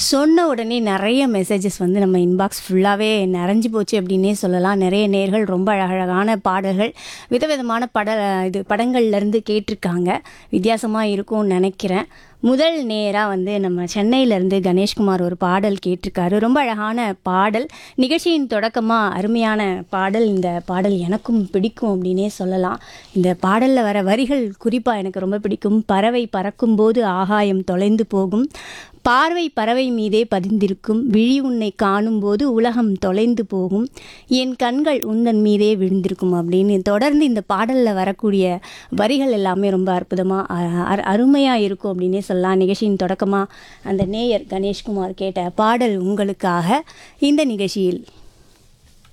சொன்ன உடனே நிறைய மெசேஜஸ் வந்து நம்ம இன்பாக்ஸ் ஃபுல்லாகவே நிறைஞ்சு போச்சு அப்படின்னே சொல்லலாம் நிறைய நேர்கள் ரொம்ப அழகழகான பாடல்கள் விதவிதமான பட இது படங்கள்லேருந்து கேட்டிருக்காங்க வித்தியாசமாக இருக்கும்னு நினைக்கிறேன் முதல் நேராக வந்து நம்ம சென்னையிலேருந்து கணேஷ்குமார் ஒரு பாடல் கேட்டிருக்காரு ரொம்ப அழகான பாடல் நிகழ்ச்சியின் தொடக்கமாக அருமையான பாடல் இந்த பாடல் எனக்கும் பிடிக்கும் அப்படின்னே சொல்லலாம் இந்த பாடலில் வர வரிகள் குறிப்பாக எனக்கு ரொம்ப பிடிக்கும் பறவை பறக்கும்போது ஆகாயம் தொலைந்து போகும் பார்வை பறவை மீதே பதிந்திருக்கும் விழி உன்னை காணும்போது உலகம் தொலைந்து போகும் என் கண்கள் உந்தன் மீதே விழுந்திருக்கும் அப்படின்னு தொடர்ந்து இந்த பாடலில் வரக்கூடிய வரிகள் எல்லாமே ரொம்ப அற்புதமாக அருமையாக இருக்கும் அப்படின்னே சொல்லலாம் நிகழ்ச்சியின் தொடக்கமாக அந்த நேயர் கணேஷ்குமார் கேட்ட பாடல் உங்களுக்காக இந்த நிகழ்ச்சியில்